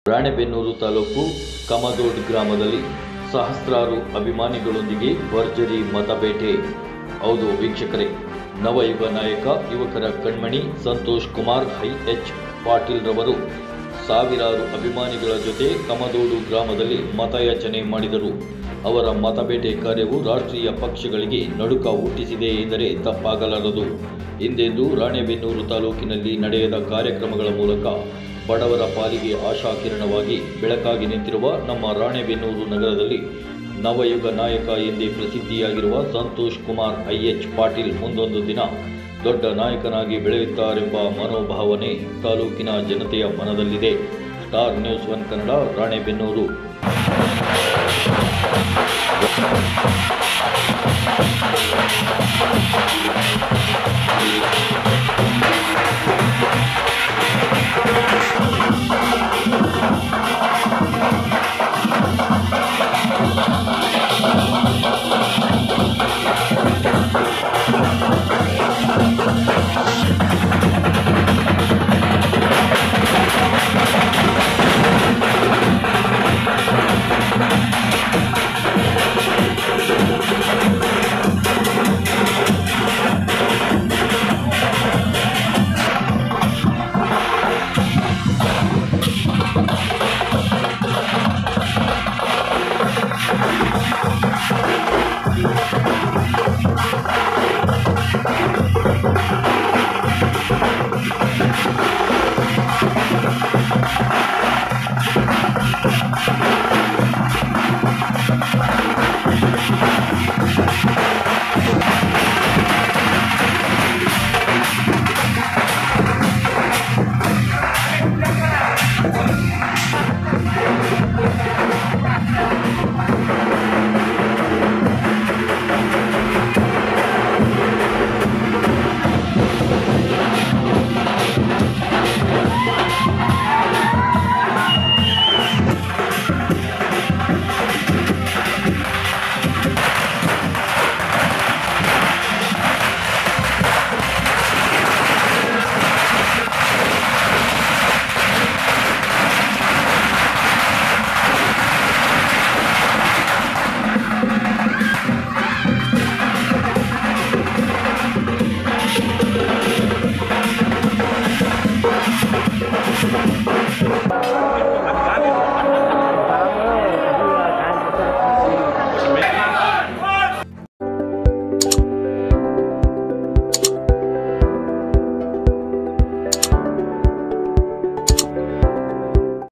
ರಾಣೆಬೆನ್ನೂರು ತಾಲೂಕು ಕಮದೋಡ್ ಗ್ರಾಮದಲ್ಲಿ ಸಹಸ್ರಾರು ಅಭಿಮಾನಿಗಳೊಂದಿಗೆ ಭರ್ಜರಿ ಮತಬೇಟೆ ಹೌದು ವೀಕ್ಷಕರೇ ನವಯುಗ ನಾಯಕ ಯುವಕರ ಕಣ್ಮಣಿ ಸಂತೋಷ್ ಕುಮಾರ್ ಐ ಎಚ್ ಪಾಟೀಲ್ ರವರು ಸಾವಿರಾರು ಅಭಿಮಾನಿಗಳ ಜೊತೆ ಕಮದೋಡು ಗ್ರಾಮದಲ್ಲಿ ಮತಯಾಚನೆ ಮಾಡಿದರು ಅವರ ಮತಬೇಟೆ ಕಾರ್ಯವು ರಾಷ್ಟ್ರೀಯ ಪಕ್ಷಗಳಿಗೆ ನಡುಕ ಹುಟ್ಟಿಸಿದೆ ಎಂದರೆ ತಪ್ಪಾಗಲಾರದು ಹಿಂದೆಂದೂ ರಾಣೆಬೆನ್ನೂರು ತಾಲೂಕಿನಲ್ಲಿ ನಡೆಯದ ಕಾರ್ಯಕ್ರಮಗಳ ಮೂಲಕ ಬಡವರ ಪಾಲಿಗೆ ಆಶಾಕಿರಣವಾಗಿ ಬೆಳಕಾಗಿ ನಿಂತಿರುವ ನಮ್ಮ ರಾಣೆಬೆನ್ನೂರು ನಗರದಲ್ಲಿ ನವಯುಗ ನಾಯಕ ಎಂದೇ ಪ್ರಸಿದ್ಧಿಯಾಗಿರುವ ಸಂತೋಷ್ ಕುಮಾರ್ ಐ ಎಚ್ ಪಾಟೀಲ್ ಮುಂದೊಂದು ದಿನ ದೊಡ್ಡ ನಾಯಕನಾಗಿ ಬೆಳೆಯುತ್ತಾರೆಂಬ ಮನೋಭಾವನೆ ತಾಲೂಕಿನ ಜನತೆಯ ಮನದಲ್ಲಿದೆ star news one Kannada Ranebennur Thank